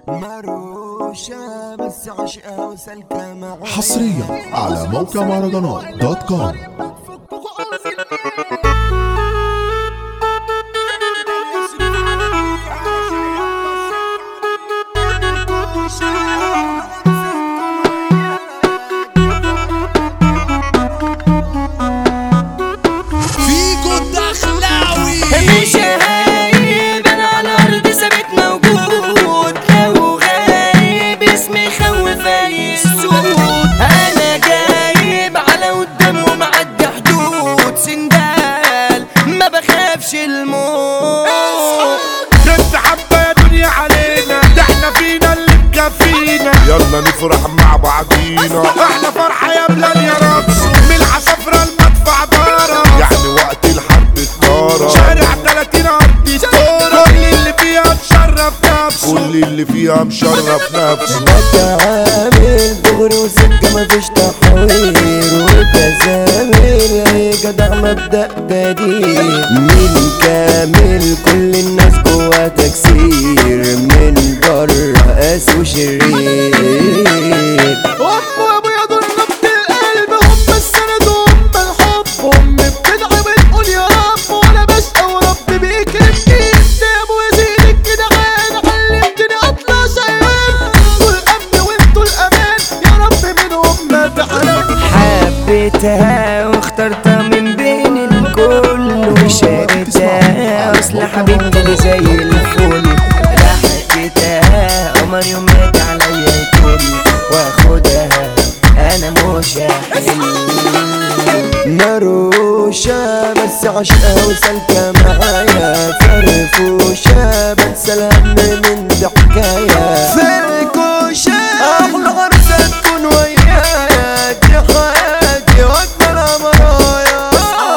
مروشة بس عشقها وسلكة معايا حصريا على موقع مهرجانات دوت كوم فيكو الدخلاوي مش هايب انا على الارض ثابت موجود لو غايب اسمي خوف اي السود انا جايب على قدام ومعدي حدود سندال ما بخافش الموت انت حبة يا دنيا علينا ده احنا فينا اللي مكفينا يلا نفرح مع بعضينا احلى فرحة يا بلاد يا رقص من العصافرة المدفع دارة يعني وقت الحرب الطارة شارع 30 ارض الدورة كل اللي فيها مشرف نفسه كل اللي فيها مشرف نفسه بتعامل دغري وسكة مفيش تحوير وتزامل اي جدع مبدأ بديل من كامل كل الناس جوا تكسير من بره قاس وشرير أم وأبويا دول نبض القلب هم السند وهم الحب أم بتدعي بتقول يا رب وأنا بشقى ورب بيكرمني أنت يا أبويا زينك كده عين علمتني أطلع شيان انتوا الأمن وأنتوا الأمان يا رب منهم ما في حنان حبيتها واخترتها من بين الكل وشاركتها اصل حبيبتي اللي زي الفل ضحكتها قمر يوم مات عليا الكل واخدها انا مش هحل مروشة بس عشقها وسلكة معايا فرفوشة بنسى الهم من ضحكايا فركوشة أحلى عرسة تكون ويايا دي حياتي وأجمل مرايا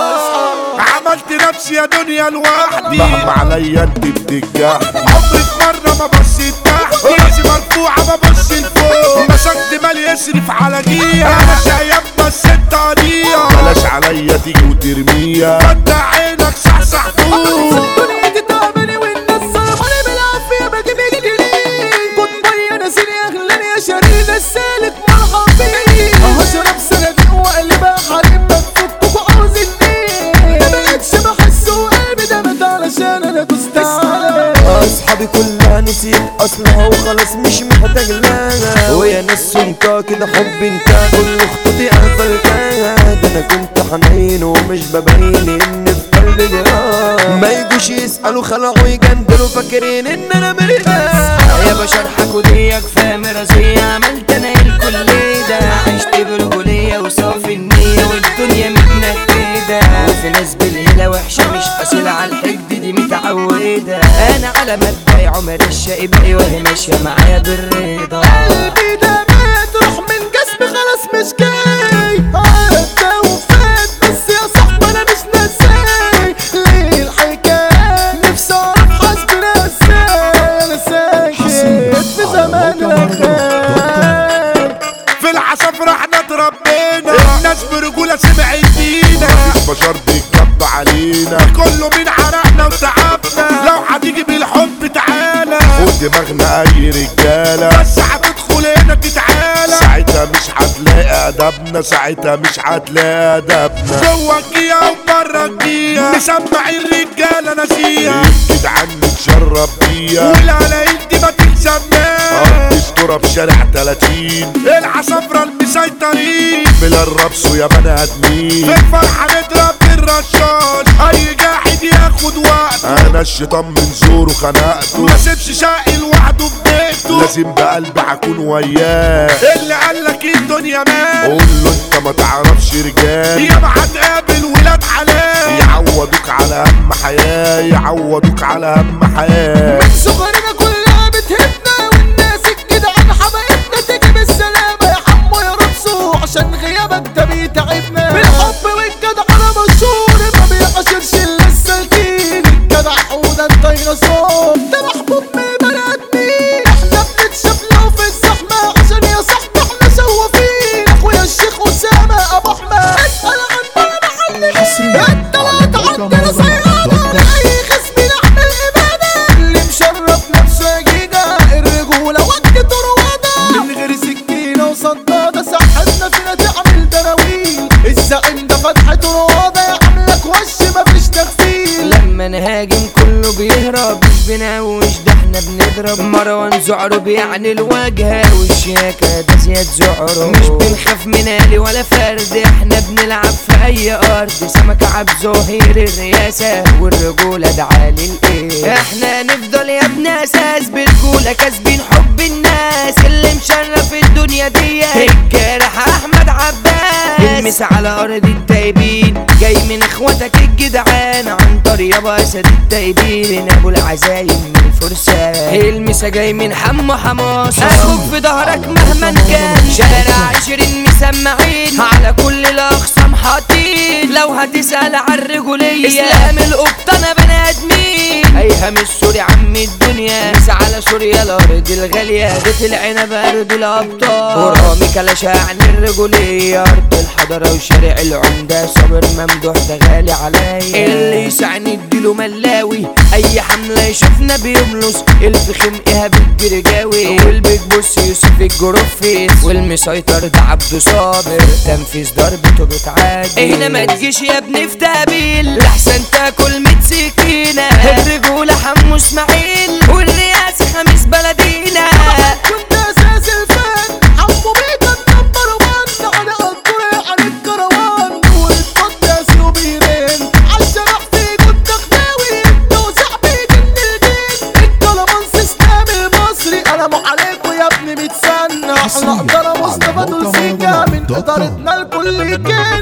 عملت نفسي يا دنيا لوحدي مهما عليا انت بتنجحني عمري في مرة ما بصيت تحت راسي مرفوعة ما بص لفوق مسكت مالي يصرف على جيها انا شايف بس انت قضية بلاش عليا تيجي وترميها فتح عينك صحصح فوق الدنيا تتعبني والناس صرماني بالعافية باجي بجديد كنت مية ناسيني أغلاني يا شريد السالك مرحبين هشرب صناديق وقلبها حريم بفككوا عاوزيني ما بقتش بحس وقلبي ده مات علشان أنا دوست عليه أصحابي كلها نسيت أصلها وخلاص مش محتاج لها ويا ناس سمكة كده حب انت كل خطوطي قفلتها ده أنا كنت حنين ومش ببين إن في قلبي جراح ما يجوش يسألوا خلعوا يجندلوا فاكرين إن أنا مرتاح يا بشر حكوا دي كفايه مرازية عملت انا الكل ده عشت برجولية وصافي النية والدنيا متنكدة وفي ناس بالهيلة وحشة مش قاسية على الحقد دي متعودة انا على مبدأ عمر الشقي وهي ماشية معايا بالرضا قلبي ده مات روح من جسمي خلاص مش جاي عدى وفات بس يا صاحبي انا مش ناساي ليه الحكاية نفسي اعرف حاسبنا ازاي انا ساكت في زمان الخير في العصافرة احنا اتربينا الناس برجولة سمعت فينا مفيش بشر بيتجب علينا كله من عرقنا وتعبنا لو هتيجي بالحب تعالى خد دماغنا اي رجالة بس هتدخل هنا تتعالى ساعتها مش هتلاقي ادبنا ساعتها مش هتلاقي ادبنا جوه الجيا وبره الجيا مسمع الرجالة ناسيها جدعان نتشرب بيها والعلاقين دي ما تتسماش اسطورة في شارع 30 العصافرة المسيطرين بلا الربس ويا بني ادمين في الفرحة نضرب بالرشاش اي جاحد ياخد وقت انا الشيطان من زوره خنقته ما سيبش شقي لوحده في بيته لازم بقلبي هكون وياه اللي قالك الدنيا مات قول له انت ما تعرفش رجال ياما هتقابل ولاد حلال يعوضوك على هم حياة يعوضوك على هم حياة صغرنا كلها بتهبنا والناس الجدعان حبايبنا تيجي بالسلامة يا حمو يا رقصو عشان غيابك ده بيتعبنا بالحب والجدع انا مشهور ما بيعاشرش الا السالكين الجدع حوده الديناصور ده محبوب من البني ادمين احنا بنتشاف لو في الزحمة عشان يا صاحبي احنا شوافين اخويا الشيخ اسامة ابو احمد اسأل عننا محل حصرياً انت لا على موقع تعدي مهرجانات صيادة دوت كوم. اي خصم نعمل ابادة اللي مش بنهوش ده احنا بنضرب مروان زعرب يعني الواجهة والشياكة ده زياد زعرب مش بنخاف من آلي ولا فرد احنا بنلعب في اي ارض سمكة عب ظهير الرياسة والرجولة ده عالي الايه احنا نفضل يا ابن اساس برجولة كاسبين حب الناس اللي مشرف الدنيا دي الجارح احمد عباس المس على ارض التايبين جاي من اخواتك الجدعان عن طريق ابو اسد التايبين ابو العزايم من الفرسان المسا جاي من حمو حماس اخوك في ظهرك مهما كان شارع عشرين مسمعين على كل الاقسام حاطين لو هتسال عن الرجوليه اسلام القبطه انا بني ادمين ايهم السوري عم الدنيا مس على سوريا الارض الغاليه بيت العنب ارض الابطال ورامي كلاشة عن الرجوليه ارض الحضره وشارع العمده صابر ممدوح ده غالي عليا اللي يسعني اديله ملاوي اي حمله يشوفنا بيملص الفخم ايهاب الجرجاوي والبيج بوس يوسف الجروفيس والمسيطر ده عبده صابر تنفيذ ضربته بتعادل هنا ما تجيش يا ابني في تقابيل لحسن تاكل ميت سكينه الرجوله حمو اسماعيل والرئاسه خميس بلدينا كنت اساس الفن حمو بيك النمبر وان على الطريق عن الكروان والصوت ياسي وبيرين عالشرح في جود دخلاوي توزع بيك النجين الكلامانس اسلامي المصري انا مو عليكوا يا ابني متسنى احنا حصرياً اقدر على مصطفى موقع دول سيكا مهرجانات من دوت كوم. ادارتنا الكل كده